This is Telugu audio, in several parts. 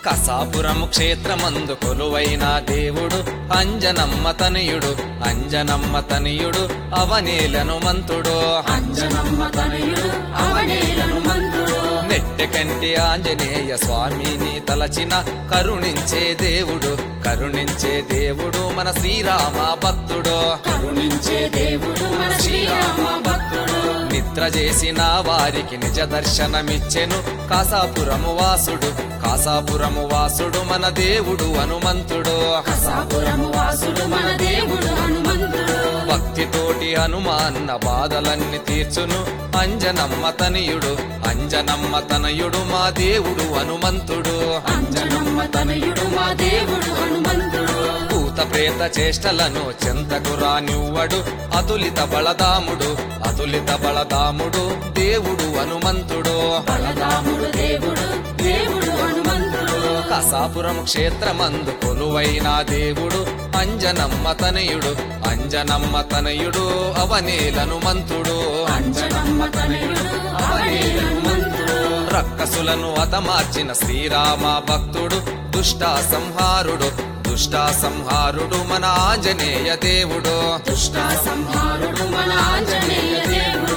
కసాపురము క్షేత్రమందు కొలువైన దేవుడు అంజనమ్మ తనయుడు అంజనమ్మ తనయుడు అవనేలను మంతుడు అంజనమ్మ తనయుడు అవనేలను మంత్రుడు నెట్టెకంటి ఆంజనేయ స్వామిని తలచిన కరుణించే దేవుడు కరుణించే దేవుడు మన శ్రీరామ భక్తుడు కరుణించే దేవుడు మన శ్రీరామ భక్తుడు నిద్ర చేసిన వారికి నిజ దర్శనమిచ్చెను కాసాపురము వాసుడు కాసాపురము వాసుడు మన దేవుడు హనుమంతుడు కసాపురము వాసుడు మన దేవుడు హనుమంతుడు భక్తితోటి హనుమాన్న బాధలన్నీ తీర్చును అంజనమ్మ తనయుడు అంజనమ్మ తనయుడు మా దేవుడు హనుమంతుడు అంజనమ్మ తనయుడు మా దేవుడు హనుమంతుడు భూత ప్రేత చేష్టలను చెంతకు రానివ్వడు అతులిత బలదాముడు అతులిత బలదాముడు దేవుడు హనుమంతుడు బలరాముడు దేవుడు దేవుడు హనుమంతుడు కసాపురం క్షేత్రమందు కొలువైన దేవుడు అంజనమ్మ తనయుడు అంజనమ్మ తనయుడు అవనేలను మంతుడు అంజనమ్మ తనయుడు అవనేలను మంత్రుడు రక్కసులను అతమార్చిన శ్రీరామ భక్తుడు దుష్ట సంహారుడు దుష్ట సంహారుడు మన ఆంజనేయ దేవుడు దుష్ట సంహారుడు మన ఆంజనేయ దేవుడు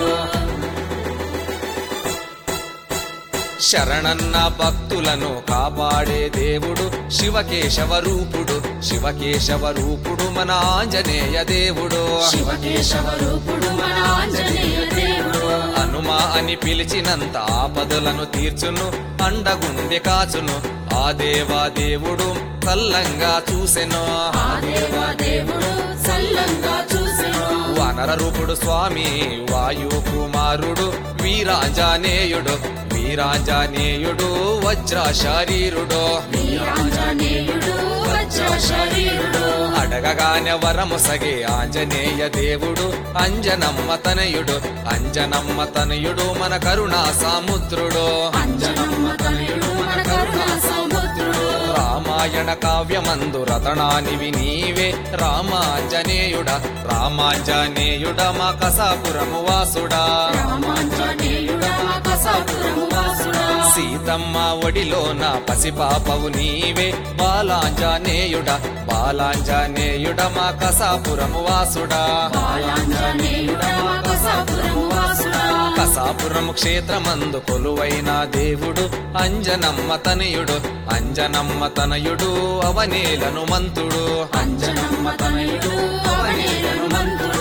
శరణన్న భక్తులను కాపాడే దేవుడు శివకేశవ రూపుడు శివకేశవ రూపుడు మన ఆంజనేయ దేవుడు శివకేశవ రూపుడు మన ఆంజనేయ దేవుడు హనుమా అని పిలిచినంత ఆపదలను తీర్చును అండగుండె కాచును ఆ దేవా దేవుడు చల్లంగా చూసెను ఆ దేవా దేవుడు సల్లంగా చూసెను వానర రూపుడు స్వామి వాయు కుమారుడు వీరాంజనేయుడు వీరాంజనేయుడు వజ్ర శరీరుడు వీరాంజనేయుడు వజ్ర శరీరుడు అడగగానే వరము సగే ఆంజనేయ దేవుడు అంజనమ్మ తనయుడు అంజనమ్మ తనయుడు మన కరుణా సాముద్రుడు అంజనమ్మ తనయుడు మన కరుణా సముద్రుడు రామాయణ కావ్యమందు రతనానివి నీవే రామాంజనేయుడ రామాంజనేయుడ మా కసాపురము వాసుడా రామాంజనేయుడు మా కసాపురము వాసుడా సీతమ్మ ఒడిలోన పసిపాపవు నీవే బాలాంజనేయుడ బాలాంజనేయుడ మా కసాపురము వాసుడా బాలాంజనేయుడు మా కసాపురము వాసుడా కసాపురము క్షేత్రమందు కొలువైన దేవుడు అంజనమ్మ తనయుడు అంజనమ్మ తనయుడు అవనేలను మంతుడు అంజనమ్మ తనయుడు అవనేలను మంత్రుడు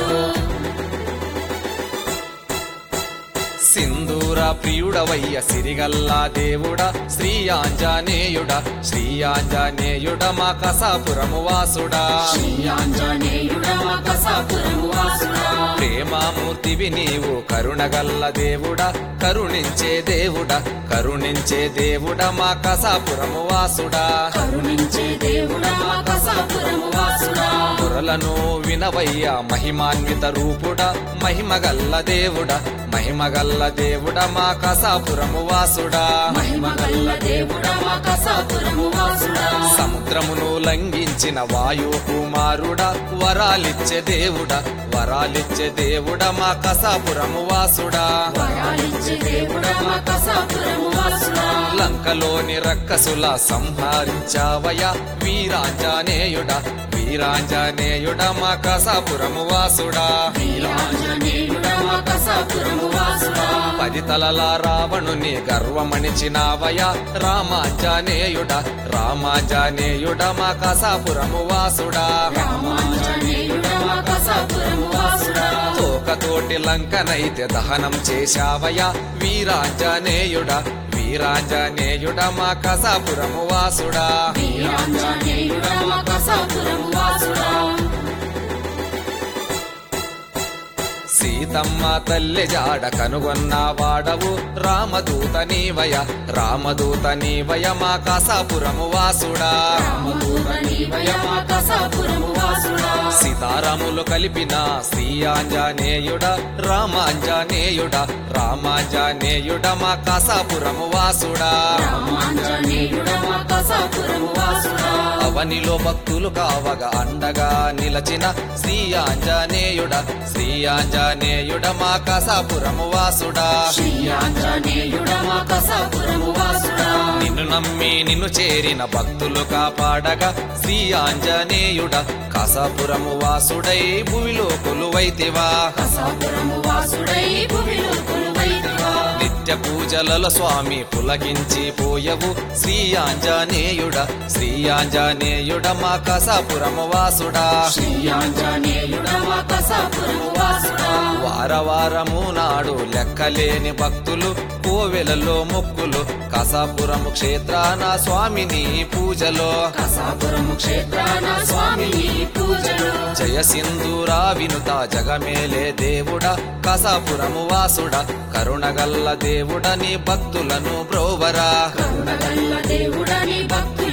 సింధూర ప్రియుడవయ్య సిరిగల్లా దేవుడా శ్రీ ఆంజనేయుడ శ్రీ ఆంజనేయుడ మా కసాపురము వాసుడా శ్రీ ఆంజనేయుడు మా కసాపురము వాసుడా ప్రేమామూర్తివి నీవు కరుణగల్ల దేవుడా కరుణించే దేవుడా కరుణించే దేవుడా మా కసాపురము వాసుడా కరుణించే దేవుడా మా కసాపురము వాసుడా పురలను వినవయ్య మహిమాన్విత రూపుడా మహిమగల్ల దేవుడా మహిమగల్ల దేవుడా మా కసాపురము వాసుడా మహిమగల్ల దేవుడా మా కసాపురము వాసుడా సముద్రమును లంఘించిన వాయు కుమారుడా వరాలిచ్చే దేవుడా వరాలిచ్చే దేవుడా మా కసాపురము వాసుడా వరాలిచ్చే దేవుడా మా కసాపురము వాసుడా లంకలోని రక్కసుల సంహరించావయ వీరాంజనేయుడ వీరాంజనేయుడ మా కసాపురము వాసుడా వీరాంజనేయుడా మా కసాపురము వాసుడా పది తలల రావణుని గర్వమణిచినావయ రామాంజనేయుడ రామాంజనేయుడ మా కసాపురము వాసుడా రామాంజనేయుడా మా కసాపురము వాసుడా తోకతోటి లంకనైతే దహనం చేశావయ వీరాంజనేయుడ వీరాంజనేయుడ మా కసాపురము వాసుడా వీరాంజనేయుడా మా కసాపురము వాసుడా సీతమ్మ తల్లి జాడ కనుగొన్న వాడవు రామదూత నీవయ రామదూత నీవయ మా కసాపురము వాసుడా రామదూత నీవయ మా కసాపురము వాసుడా సీతారాములు కలిపిన శ్రీ ఆంజనేయుడ రామాంజనేయుడ రామాంజనేయుడ మా కసాపురము వాసుడా రామాంజనేయుడా మా కసాపురము వాసుడా అవనిలో భక్తులు కావగా అండగా నిలచిన శ్రీ ఆంజనేయుడ శ్రీ ఆంజనేయుడ మా కసాపురము వాసుడా శ్రీ ఆంజనేయుడా మా కసాపురము వాసుడా నిన్ను నమ్మి నిన్ను చేరిన భక్తులు కాపాడగా శ్రీ ఆంజనేయుడ కసాపురము వాసుడై భూమిలో కొలువైతివా కసాపురము వాసుడై భూమిలో కొలువైతివా నిత్య పూజలలో స్వామి పులకించి పోయవు శ్రీ ఆంజనేయుడ శ్రీ ఆంజనేయుడ మా కసాపురము వాసుడా శ్రీ ఆంజనేయుడవా కసాపురము వాసుడా వార వారము నాడు లెక్కలేని భక్తులు కోవెలలో మొక్కులు కసాపురము క్షేత్రాన స్వామిని పూజలో కసాపురము క్షేత్రాన స్వామిని పూజలు జయ సింధూరా వినుత జగమేలే దేవుడా కసాపురము వాసుడా కరుణగల్ల దేవుడని భక్తులను బ్రోవరా కరుణగల్ల దేవుడని భక్తులను